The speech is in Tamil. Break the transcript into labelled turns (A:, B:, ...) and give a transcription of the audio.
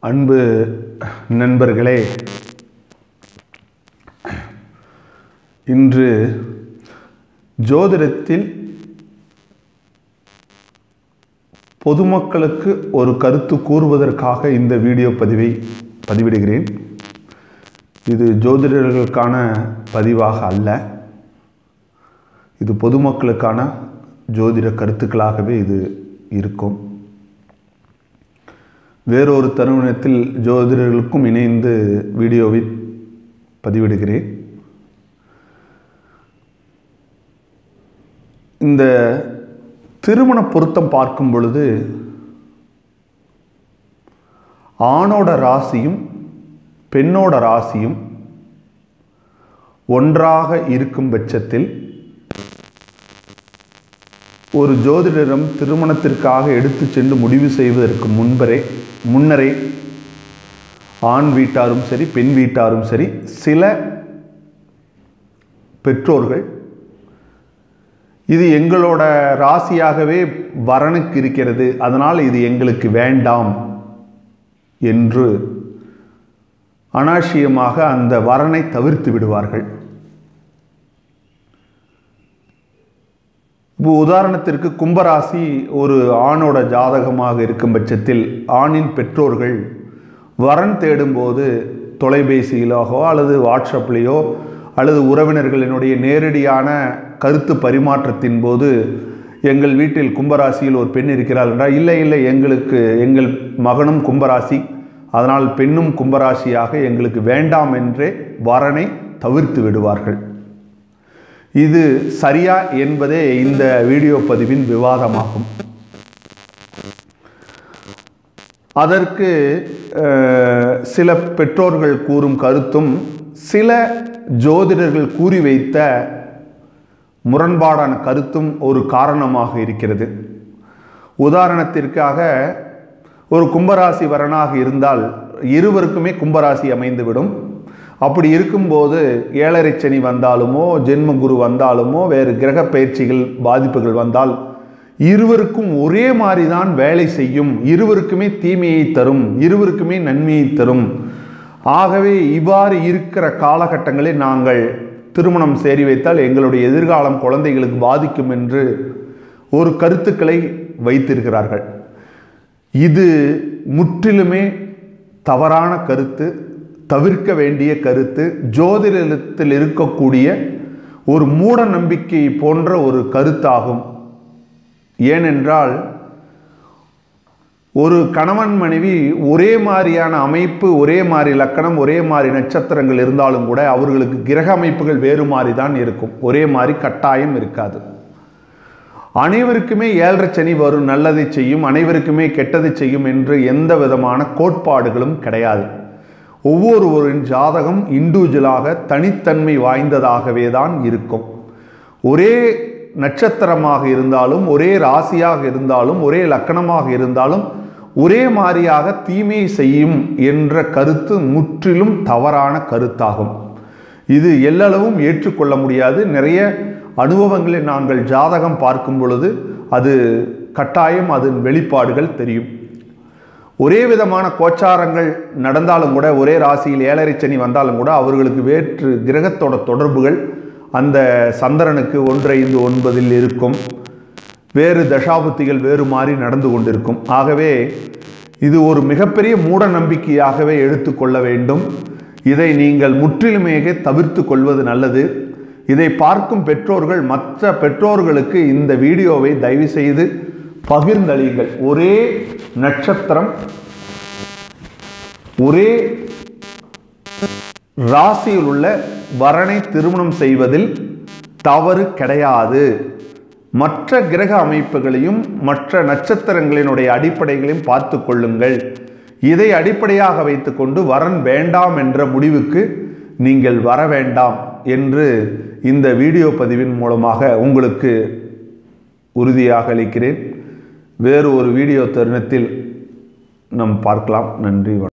A: அன்பு நண்பர்களே இன்று ஜோதிடத்தில் பொதுமக்களுக்கு ஒரு கருத்து கூறுவதற்காக இந்த வீடியோ பதிவை பதிவிடுகிறேன் இது ஜோதிடர்களுக்கான பதிவாக அல்ல இது பொதுமக்களுக்கான ஜோதிட கருத்துக்களாகவே இது இருக்கும் வேறொரு தருணத்தில் ஜோதிடர்களுக்கும் இணைந்து வீடியோவை பதிவிடுகிறேன் இந்த திருமண பொருத்தம் பார்க்கும் பொழுது ஆணோட ராசியும் பெண்ணோட ராசியும் ஒன்றாக இருக்கும் பட்சத்தில் ஒரு ஜோதிடரிடம் திருமணத்திற்காக எடுத்து சென்று முடிவு செய்வதற்கு முன்பரே முன்னரே ஆண் வீட்டாரும் சரி பெண் வீட்டாரும் சரி சில பெற்றோர்கள் இது எங்களோட ராசியாகவே வரனுக்கு இருக்கிறது அதனால் இது எங்களுக்கு வேண்டாம் என்று அனாவசியமாக அந்த வரனை தவிர்த்து விடுவார்கள் இப்போ உதாரணத்திற்கு கும்பராசி ஒரு ஆணோட ஜாதகமாக இருக்கும் பட்சத்தில் ஆணின் பெற்றோர்கள் வரன் தேடும்போது தொலைபேசியிலாகவோ அல்லது வாட்ஸ்அப்லேயோ அல்லது உறவினர்களினுடைய நேரடியான கருத்து பரிமாற்றத்தின் போது எங்கள் வீட்டில் கும்பராசியில் ஒரு பெண் இருக்கிறாள் என்றால் இல்லை இல்லை எங்களுக்கு எங்கள் மகனும் கும்பராசி அதனால் பெண்ணும் கும்பராசியாக எங்களுக்கு வேண்டாம் என்றே வரனை தவிர்த்து விடுவார்கள் இது சரியா என்பதே இந்த வீடியோ பதிவின் விவாதமாகும் அதற்கு சில பெற்றோர்கள் கூறும் கருத்தும் சில ஜோதிடர்கள் கூறி வைத்த முரண்பாடான கருத்தும் ஒரு காரணமாக இருக்கிறது உதாரணத்திற்காக ஒரு கும்பராசி வரனாக இருந்தால் இருவருக்குமே கும்பராசி அமைந்துவிடும் அப்படி இருக்கும்போது ஏழரை சனி வந்தாலுமோ ஜென்ம குரு வந்தாலுமோ வேறு கிரக பயிற்சிகள் பாதிப்புகள் வந்தால் இருவருக்கும் ஒரே மாதிரி தான் வேலை செய்யும் இருவருக்குமே தீமையை தரும் இருவருக்குமே நன்மையை தரும் ஆகவே இவ்வாறு இருக்கிற காலகட்டங்களில் நாங்கள் திருமணம் சேரி வைத்தால் எங்களுடைய எதிர்காலம் குழந்தைகளுக்கு பாதிக்கும் என்று ஒரு கருத்துக்களை வைத்திருக்கிறார்கள் இது முற்றிலுமே தவறான கருத்து தவிர்க்க வேண்டிய கருத்து ஜோதிடத்தில் இருக்கக்கூடிய ஒரு மூட நம்பிக்கை போன்ற ஒரு கருத்தாகும் ஏனென்றால் ஒரு கணவன் மனைவி ஒரே மாதிரியான அமைப்பு ஒரே மாதிரி லக்கணம் ஒரே மாதிரி நட்சத்திரங்கள் இருந்தாலும் கூட அவர்களுக்கு கிரக அமைப்புகள் வேறு மாதிரி தான் இருக்கும் ஒரே மாதிரி கட்டாயம் இருக்காது அனைவருக்குமே ஏழரை சனி வரும் நல்லதை செய்யும் அனைவருக்குமே கெட்டதை செய்யும் என்று எந்த விதமான கோட்பாடுகளும் கிடையாது ஒவ்வொருவரின் ஜாதகம் இண்டிவிஜுவலாக தனித்தன்மை வாய்ந்ததாகவே தான் இருக்கும் ஒரே நட்சத்திரமாக இருந்தாலும் ஒரே ராசியாக இருந்தாலும் ஒரே லக்கணமாக இருந்தாலும் ஒரே மாதிரியாக தீமை செய்யும் என்ற கருத்து முற்றிலும் தவறான கருத்தாகும் இது எல்லளவும் ஏற்றுக்கொள்ள முடியாது நிறைய அனுபவங்களை நாங்கள் ஜாதகம் பார்க்கும் பொழுது அது கட்டாயம் அதன் வெளிப்பாடுகள் தெரியும் ஒரே விதமான கோச்சாரங்கள் நடந்தாலும் கூட ஒரே ராசியில் ஏழரை சனி வந்தாலும் கூட அவர்களுக்கு வேற்று கிரகத்தோட தொடர்புகள் அந்த சந்திரனுக்கு ஒன்று ஐந்து ஒன்பதில் இருக்கும் வேறு தசாபுத்திகள் வேறு மாதிரி நடந்து கொண்டிருக்கும் ஆகவே இது ஒரு மிகப்பெரிய மூட நம்பிக்கையாகவே எடுத்துக்கொள்ள வேண்டும் இதை நீங்கள் முற்றிலுமேக தவிர்த்து கொள்வது நல்லது இதை பார்க்கும் பெற்றோர்கள் மற்ற பெற்றோர்களுக்கு இந்த வீடியோவை தயவு செய்து பகிர்ந்தளியுங்கள் ஒரே நட்சத்திரம் ஒரே ராசியில் உள்ள வரனை திருமணம் செய்வதில் தவறு கிடையாது மற்ற கிரக அமைப்புகளையும் மற்ற நட்சத்திரங்களினுடைய அடிப்படைகளையும் பார்த்து கொள்ளுங்கள் இதை அடிப்படையாக வைத்துக்கொண்டு வரன் வேண்டாம் என்ற முடிவுக்கு நீங்கள் வர வேண்டாம் என்று இந்த வீடியோ பதிவின் மூலமாக உங்களுக்கு உறுதியாக அளிக்கிறேன் வேறு ஒரு வீடியோ தருணத்தில் நாம் பார்க்கலாம் நன்றி